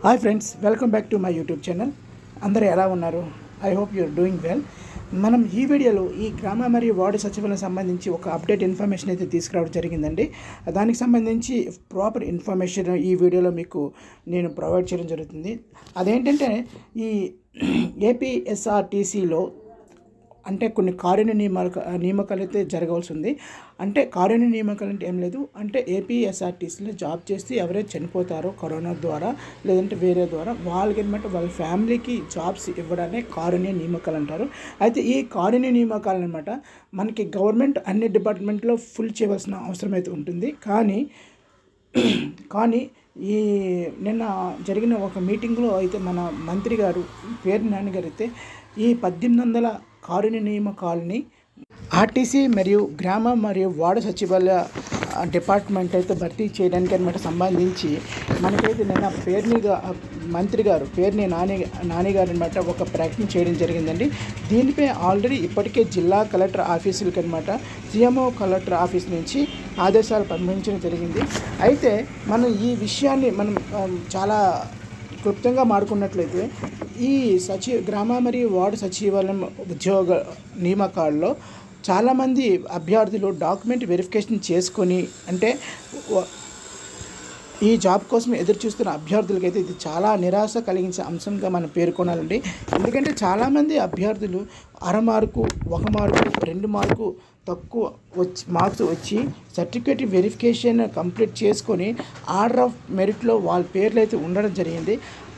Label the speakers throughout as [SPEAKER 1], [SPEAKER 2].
[SPEAKER 1] hi friends welcome back to my YouTube channel అందరూ ఎలా ఉన్నారు I hope you're doing well మనం ఈ వీడియోలో ఈ గ్రామ మరియు వార్డు సచివాలయం సంబంధించి ఒక అప్డేట్ ఇన్ఫర్మేషన్ అయితే తీసుకురావడం జరిగిందండి దానికి సంబంధించి ప్రాపర్ ఇన్ఫర్మేషన్ ఈ వీడియోలో మీకు నేను ప్రొవైడ్ చేయడం జరుగుతుంది అదేంటంటే ఈ ఏపీఎస్ఆర్టీసీలో అంటే కొన్ని కారుణ్య నియామక నియామకాలు అయితే జరగవలసి ఉంది అంటే కారుణ్య నియామకాలు అంటే ఏం లేదు అంటే ఏపీఎస్ఆర్టీసీలో జాబ్ చేస్తే ఎవరైతే చనిపోతారో కరోనా ద్వారా లేదంటే వేరే ద్వారా వాళ్ళకి అనమాట వాళ్ళ ఫ్యామిలీకి జాబ్స్ ఇవ్వడాన్ని కారుణ్య నియామకాలు అంటారు అయితే ఈ కారుణ్య నియామకాలు అనమాట మనకి గవర్నమెంట్ అన్ని డిపార్ట్మెంట్లో ఫుల్ చేయవలసిన అవసరం అయితే ఉంటుంది కానీ కానీ ఈ నిన్న జరిగిన ఒక మీటింగ్లో అయితే మన మంత్రి గారు పేరు నాన్నగారు అయితే ఈ పద్దెనిమిది వందల కారుణ్య నియామకాలని ఆర్టీసీ మరియు గ్రామ మరియు వార్డు సచివాలయ ఆ, డిపార్ట్మెంట్ అయితే భర్తీ చేయడానికి అనమాట సంబంధించి మనకైతే నిన్న పేరుని గా- మంత్రి గారు పేరుని నాని నాని గారు అనమాట ఒక ప్రకటన చేయడం జరిగిందండి దీనిపై ఆల్రెడీ ఇప్పటికే జిల్లా కలెక్టర్ ఆఫీసులకి అనమాట సీఎంఓ కలెక్టర్ ఆఫీస్ నుంచి ఆదేశాలు పంపించడం జరిగింది అయితే మనం ఈ విషయాన్ని మనం ఆ, చాలా క్లుప్తంగా మాడుకున్నట్లయితే ఈ సచి గ్రామ మరియు వార్డు సచివాలయం ఉద్యోగ నియామకాల్లో చాలామంది అభ్యర్థులు డాక్యుమెంట్ వెరిఫికేషన్ చేసుకొని అంటే వ- ఈ జాబ్ కోసం ఎదురు చూస్తున్న అభ్యర్థులకైతే ఇది చాలా నిరాశ కలిగించే అంశంగా మనం పేర్కొనాలండి ఎందుకంటే చాలామంది అభ్యర్థులు అర మార్కు ఒక మార్కు రెండు మార్కు తక్కువ వచ్చి మార్క్స్ వచ్చి సర్టిఫికేట్ వెరిఫికేషన్ కంప్లీట్ చేసుకొని ఆర్డర్ ఆఫ్ మెరిట్లో వాళ్ళ పేర్లు అయితే ఉండడం జరిగింది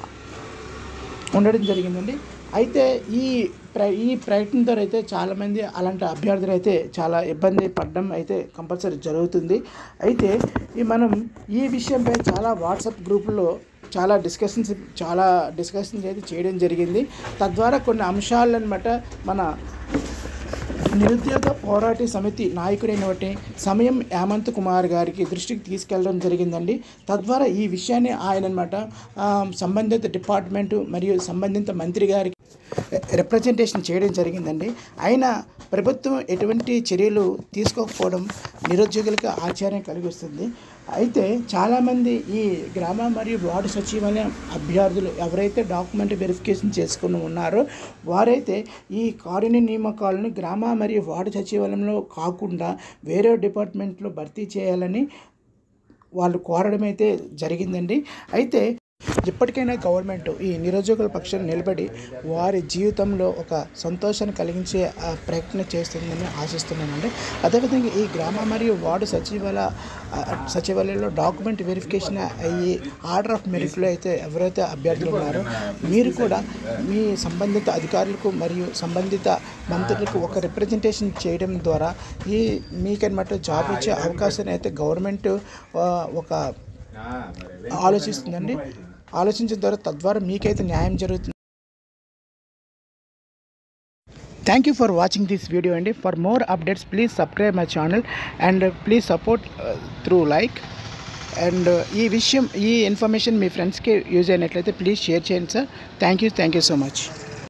[SPEAKER 1] ఉండడం జరిగిందండి అయితే ఈ ప్ర ఈ ప్రయత్నం ద్వారా అయితే చాలామంది అలాంటి అభ్యర్థులు అయితే చాలా ఇబ్బంది పడడం అయితే కంపల్సరీ జరుగుతుంది అయితే ఈ మనం ఈ విషయంపై చాలా వాట్సాప్ గ్రూపుల్లో చాలా డిస్కషన్స్ చాలా డిస్కషన్స్ అయితే చేయడం జరిగింది తద్వారా కొన్ని అంశాలు అనమాట మన నిరుద్యోగ పోరాట సమితి నాయకుడైనటువంటి సమయం హేమంత్ కుమార్ గారికి దృష్టికి తీసుకెళ్ళడం జరిగిందండి తద్వారా ఈ విషయాన్ని ఆయన అనమాట సంబంధిత డిపార్ట్మెంటు మరియు సంబంధిత మంత్రి గారికి రిప్రజెంటేషన్ చేయడం జరిగిందండి అయినా ప్రభుత్వం ఎటువంటి చర్యలు తీసుకోకపోవడం నిరుద్యోగులకు ఆశ్చర్యం కలిగిస్తుంది అయితే చాలామంది ఈ గ్రామ మరియు వార్డు సచివాలయం అభ్యర్థులు ఎవరైతే డాక్యుమెంట్ వెరిఫికేషన్ చేసుకుని ఉన్నారో వారైతే ఈ కారుణ్య నియామకాలను గ్రామ మరియు వార్డు సచివాలయంలో కాకుండా వేరే డిపార్ట్మెంట్లో భర్తీ చేయాలని వాళ్ళు కోరడం అయితే జరిగిందండి అయితే ఇప్పటికైనా గవర్నమెంట్ ఈ నిరుద్యోగుల పక్షాన్ని నిలబడి వారి జీవితంలో ఒక సంతోషాన్ని కలిగించే ఆ, ప్రయత్న చేస్తుందని ఆశిస్తున్నానండి అదేవిధంగా ఈ గ్రామ మరియు వార్డు సచివాలయ ఆ, సచివాలయంలో డాక్యుమెంట్ వెరిఫికేషన్ అయ్యి ఆర్డర్ ఆఫ్ మెరిట్లో అయితే ఎవరైతే అభ్యర్థులు ఉన్నారో మీరు కూడా మీ సంబంధిత అధికారులకు మరియు సంబంధిత మంత్రులకు ఒక రిప్రజెంటేషన్ చేయడం ద్వారా ఈ మీకనమాట జాబ్ ఇచ్చే అవకాశాన్ని అయితే గవర్నమెంట్ ఆ, ఒక ఆలోచిస్తుందండి ఆలోచించిన ద్వారా తద్వారా మీకైతే న్యాయం జరుగుతుంది thank you for watching this video అండి for more updates please subscribe my channel and please support through like and ఈ విషయం ఈ ఇన్ఫర్మేషన్ మీ ఫ్రెండ్స్కి యూజ్ అయినట్లయితే ప్లీజ్ షేర్ చేయండి sir thank you thank you so much